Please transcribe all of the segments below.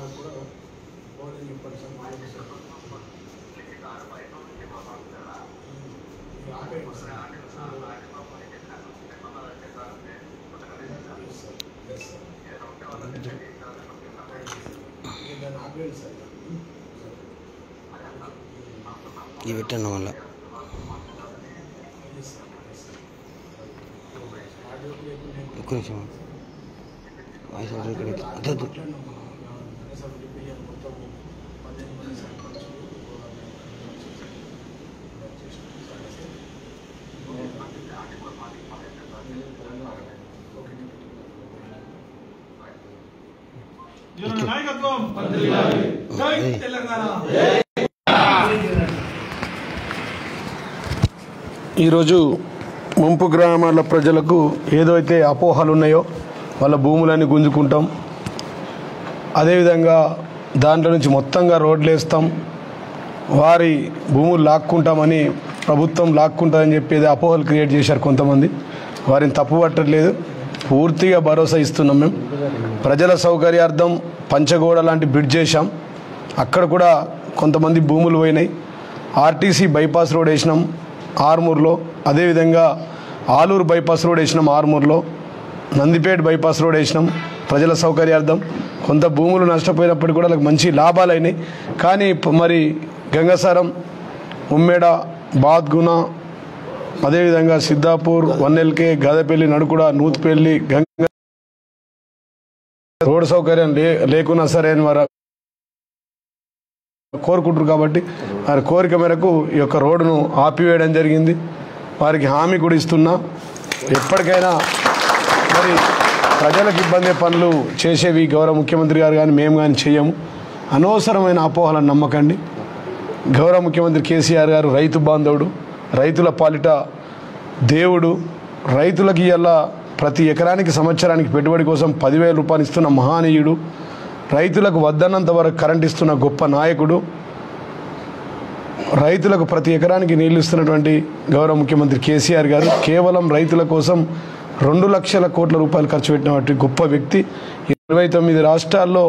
నాకు కూడా బోర్డింగ్ ఇప్పటి సార్ మాకు సార్ ఇది ఆపేయండి sir Yes, sir. Yes, sir. ఇది దాన్ని ఆపేయండి సార్ ఇవి పెట్టండి మళ్ళీ Yes, sir. Yes, sir. Audio లేకుండా ఒక్క నిమిషం వాయిస్ ఆర్డర్ ఇక్కడ వద్దు, వద్దు. జగన్ నాయకత్వం జై తెలంగాణ ఈరోజు ముంపు గ్రామాల ప్రజలకు ఏదైతే అపోహలు ఉన్నాయో వాళ్ళ భూములన్నీ గుంజుకుంటాం అదేవిధంగా దాంట్లో నుంచి మొత్తంగా రోడ్లు వేస్తాం వారి భూములు లాక్కుంటామని ప్రభుత్వం లాక్కుంటుందని చెప్పేది అపోహలు క్రియేట్ చేశారు కొంతమంది వారిని తప్పు పట్టట్లేదు పూర్తిగా భరోసా ఇస్తున్నాం మేము ప్రజల సౌకర్యార్థం పంచగోడ లాంటి బ్రిడ్జ్ చేశాం అక్కడ కూడా కొంతమంది భూములు పోయినాయి ఆర్టీసీ బైపాస్ రోడ్ వేసినాం ఆర్మూర్లో అదేవిధంగా ఆలూరు బైపాస్ రోడ్ వేసినాం ఆర్మూర్లో నందిపేట బైపాస్ రోడ్ వేసినాం ప్రజల సౌకర్యార్థం కొంత భూములు నష్టపోయినప్పటికీ కూడా వాళ్ళకి మంచి లాభాలు అయినాయి కానీ ప- మరి గంగసారం ఉమ్మేడ బాద్గుణ అదేవిధంగా సిద్ధాపూర్ వన్నెల్కే గదపల్లి నడుకుడ నూతుపల్లి గంగ రోడ్డు సౌకర్యం లే లేకున్నా సరే అని వారు కోరుకుంటారు కాబట్టి వారి కోరిక మేరకు ఈ యొక్క రోడ్డును ఆపివేయడం జరిగింది వారికి హామీ కూడా ఇస్తున్నా ఎప్పటికైనా మరి ప్రజలకు ఇబ్బంది పనులు చేసేవి గౌరవ ముఖ్యమంత్రి గారు కానీ మేము కానీ చేయము అనవసరమైన అపోహలను నమ్మకండి గౌరవ ముఖ్యమంత్రి కేసీఆర్ గారు రైతు బాంధవుడు రైతుల పాలిట దేవుడు రైతులకి ఇవాళ ప్రతి ఎకరానికి సంవత్సరానికి పెట్టుబడి కోసం పదివేల రూపాయలు ఇస్తున్న మహానీయుడు రైతులకు వద్దన్నంత వరకు కరెంట్ ఇస్తున్న గొప్ప నాయకుడు రైతులకు ప్రతి ఎకరానికి నీళ్లు ఇస్తున్నటువంటి గౌరవ ముఖ్యమంత్రి కేసీఆర్ గారు కేవలం రైతుల కోసం రెండు లక్షల కోట్ల రూపాయలు ఖర్చు పెట్టినటువంటి గొప్ప వ్యక్తి ఇరవై తొమ్మిది రాష్ట్రాల్లో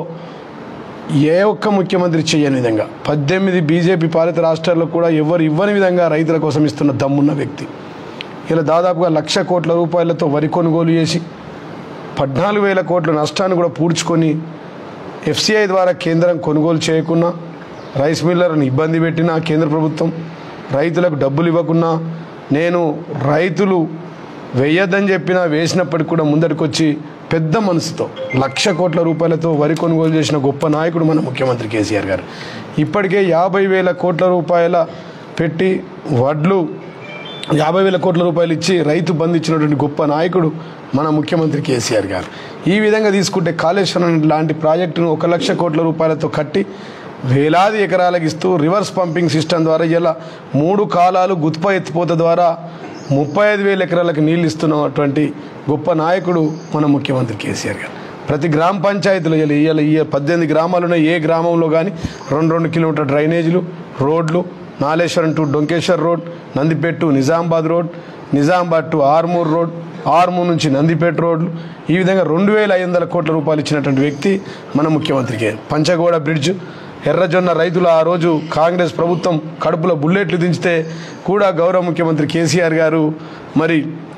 ఏ ఒక్క ముఖ్యమంత్రి చేయని విధంగా పద్దెనిమిది బీజేపీ పాలిత రాష్ట్రాల్లో కూడా ఎవరు ఇవ్వని విధంగా రైతుల కోసం ఇస్తున్న దమ్మున్న వ్యక్తి ఇలా దాదాపుగా లక్ష కోట్ల రూపాయలతో వరి కొనుగోలు చేసి పద్నాలుగు వేల కోట్ల నష్టాన్ని కూడా పూడ్చుకొని ఎఫ్సిఐ ద్వారా కేంద్రం కొనుగోలు చేయకున్నా రైస్ మిల్లర్ని ఇబ్బంది పెట్టినా కేంద్ర ప్రభుత్వం రైతులకు డబ్బులు ఇవ్వకున్నా నేను రైతులు వేయద్దని చెప్పినా వేసినప్పటికి కూడా ముందరికి వచ్చి పెద్ద మనసుతో లక్ష కోట్ల రూపాయలతో వరి కొనుగోలు చేసిన గొప్ప నాయకుడు మన ముఖ్యమంత్రి కేసీఆర్ గారు ఇప్పటికే యాభై వేల కోట్ల రూపాయల పెట్టి వడ్లు యాభై వేల కోట్ల రూపాయలు ఇచ్చి రైతు బంధు ఇచ్చినటువంటి గొప్ప నాయకుడు మన ముఖ్యమంత్రి కేసీఆర్ గారు ఈ విధంగా తీసుకుంటే కాళేశ్వరం లాంటి ప్రాజెక్టును ఒక లక్ష కోట్ల రూపాయలతో కట్టి వేలాది ఎకరాలకు ఇస్తూ రివర్స్ పంపింగ్ సిస్టమ్ ద్వారా ఇలా మూడు కాలాలు గుత్ప ఎత్తిపోత ద్వారా ముప్పై ఐదు వేల ఎకరాలకు నీళ్ళు ఇస్తున్నటువంటి గొప్ప నాయకుడు మన ముఖ్యమంత్రి కేసీఆర్ గారు ప్రతి గ్రామ పంచాయతీలో ఇవాళ ఇవాళ ఈ పద్దెనిమిది గ్రామాలు ఉన్నాయి ఏ గ్రామంలో కానీ రెండు రెండు కిలోమీటర్ డ్రైనేజీలు రోడ్లు Naleshwaram to Donkeshwar road Nandipet to Nizamabad road Nizamabad to Armoor road Armoor నుంచి నందిపేట రోడ్లు ఈ విధంగా రెండు వేల ఐదు వందల కోట్ల రూపాయలు ఇచ్చినటువంటి వ్యక్తి మన ముఖ్యమంత్రికి పంచగోడ బ్రిడ్జ్ ఎర్రజొన్న రైతులు ఆ రోజు కాంగ్రెస్ ప్రభుత్వం కడుపులో బుల్లెట్లు దించితే కూడా గౌరవ ముఖ్యమంత్రి కేసీఆర్ గారు మరి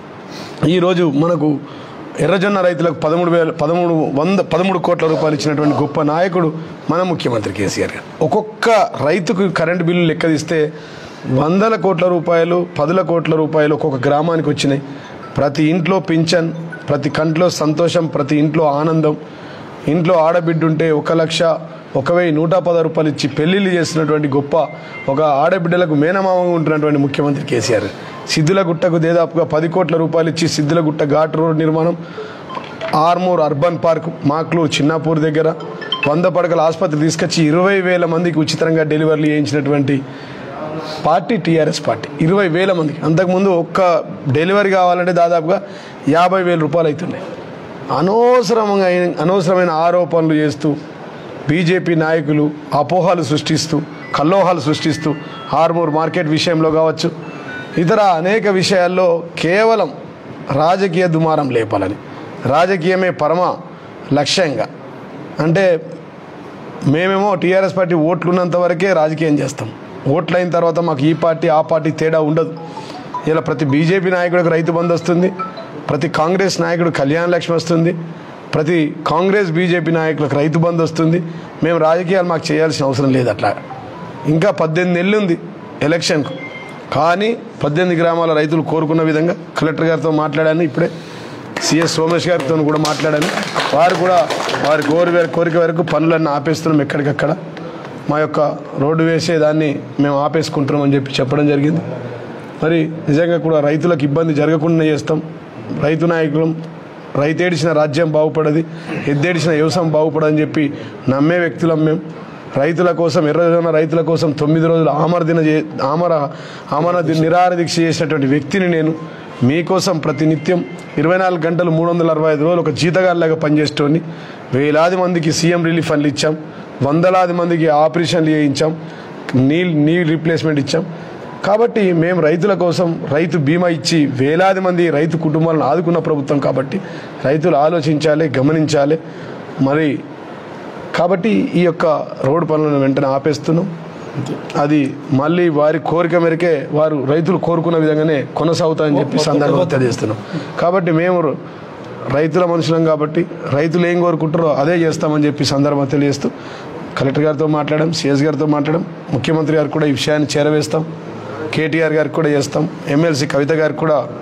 ఈరోజు మనకు ఎర్రజొన్న రైతులకు పదమూడు వేల పదమూడు వంద పదమూడు కోట్ల రూపాయలు ఇచ్చినటువంటి గొప్ప నాయకుడు మన ముఖ్యమంత్రి కేసీఆర్ గారు ఒక్కొక్క రైతుకు కరెంటు బిల్లు లెక్క తీస్తే వందల కోట్ల రూపాయలు పదుల కోట్ల రూపాయలు ఒక్కొక్క గ్రామానికి వచ్చినాయి ప్రతి ఇంట్లో పింఛన్ ప్రతి కంట్లో సంతోషం ప్రతి ఇంట్లో ఆనందం ఇంట్లో ఆడబిడ్డ ఉంటే ఒక లక్ష ఒక వెయ్యి నూట పది రూపాయలు ఇచ్చి పెళ్లిళ్ళు చేస్తున్నటువంటి గొప్ప ఒక ఆడబిడ్డలకు మేనమామగా ఉంటున్నటువంటి ముఖ్యమంత్రి కేసీఆర్ సిద్ధులగుట్టకు దాదాపుగా పది కోట్ల రూపాయలు ఇచ్చి సిద్ధులగుట్ట ఘాట్ రోడ్ నిర్మాణం ఆర్మూర్ అర్బన్ పార్క్ మాక్లూర్ చిన్నాపూర్ దగ్గర వంద పడకల ఆసుపత్రి తీసుకొచ్చి ఇరవై వేల మందికి ఉచితంగా డెలివరీలు చేయించినటువంటి పార్టీ టీఆర్ఎస్ పార్టీ ఇరవై వేల మందికి అంతకుముందు ఒక్క డెలివరీ కావాలంటే దాదాపుగా యాభై వేల రూపాయలు అవుతున్నాయి అనవసరంగా అనవసరమైన ఆరోపణలు చేస్తూ బీజేపీ నాయకులు అపోహలు సృష్టిస్తూ కల్లోహాలు సృష్టిస్తూ హార్మూర్ మార్కెట్ విషయంలో కావచ్చు ఇతర అనేక విషయాల్లో కేవలం రాజకీయ దుమారం లేపాలని రాజకీయమే పరమ లక్ష్యంగా అంటే మేమేమో టీఆర్ఎస్ పార్టీ ఓట్లు ఉన్నంత వరకే రాజకీయం చేస్తాం ఓట్లు అయిన తర్వాత మాకు ఈ పార్టీ ఆ పార్టీ తేడా ఉండదు ఇలా ప్రతి బీజేపీ నాయకుడికి రైతు బంధు వస్తుంది ప్రతి కాంగ్రెస్ నాయకుడు కళ్యాణ లక్ష్మి వస్తుంది ప్రతి కాంగ్రెస్ బీజేపీ నాయకులకు రైతు బంధు వస్తుంది మేము రాజకీయాలు మాకు చేయాల్సిన అవసరం లేదు అట్లా ఇంకా పద్దెనిమిది నెలలు ఉంది ఎలక్షన్కు కానీ పద్దెనిమిది గ్రామాల రైతులు కోరుకున్న విధంగా కలెక్టర్ గారితో మాట్లాడాను ఇప్పుడే సిఎస్ సోమేష్ గారితో కూడా మాట్లాడాను వారు కూడా వారి కోరి కోరిక వరకు పనులన్నీ ఆపేస్తున్నాం ఎక్కడికక్కడ మా యొక్క రోడ్డు వేసేదాన్ని మేము ఆపేసుకుంటున్నామని చెప్పి చెప్పడం జరిగింది మరి నిజంగా కూడా రైతులకు ఇబ్బంది జరగకుండా చేస్తాం రైతు నాయకులం రైతేడిచిన రాజ్యం బాగుపడది ఎద్దేడిచిన వ్యవసాయం బాగుపడదని చెప్పి నమ్మే వ్యక్తులం మేము రైతుల కోసం ఎర్రజొన్న రైతుల కోసం తొమ్మిది రోజులు ఆమర దిన చే- ఆమర ఆమర ది- నిరాహార దీక్ష చేసినటువంటి వ్యక్తిని నేను మీకోసం ప్రతినిత్యం ఇరవై నాలుగు గంటలు మూడు వందల అరవై ఐదు రోజులు ఒక జీతగాళ్ళగా పనిచేసేటోని వేలాది మందికి సీఎం రిలీఫ్ ఫండ్లు ఇచ్చాం వందలాది మందికి ఆపరేషన్లు చేయించాం నీల్ నీ రీప్లేస్మెంట్ ఇచ్చాం కాబట్టి మేము రైతుల కోసం రైతు బీమా ఇచ్చి వేలాది మంది రైతు కుటుంబాలను ఆదుకున్న ప్రభుత్వం కాబట్టి రైతులు ఆలోచించాలి గమనించాలి మరి కాబట్టి ఈ యొక్క రోడ్డు పనులను వెంటనే ఆపేస్తున్నాం అది మళ్ళీ వారి కోరిక మేరకే వారు రైతులు కోరుకున్న విధంగానే కొనసాగుతాయని చెప్పి సందర్భంగా తెలియజేస్తున్నాం కాబట్టి మేము రైతుల మనుషులం కాబట్టి రైతులు ఏం కోరుకుంటారో అదే చేస్తామని చెప్పి సందర్భంగా తెలియజేస్తూ కలెక్టర్ గారితో మాట్లాడాం సిఎస్ గారితో మాట్లాడాం ముఖ్యమంత్రి గారికి కూడా ఈ విషయాన్ని చేరవేస్తాం కేటీఆర్ గారికి కూడా చేస్తాం ఎమ్మెల్సీ కవిత గారికి కూడా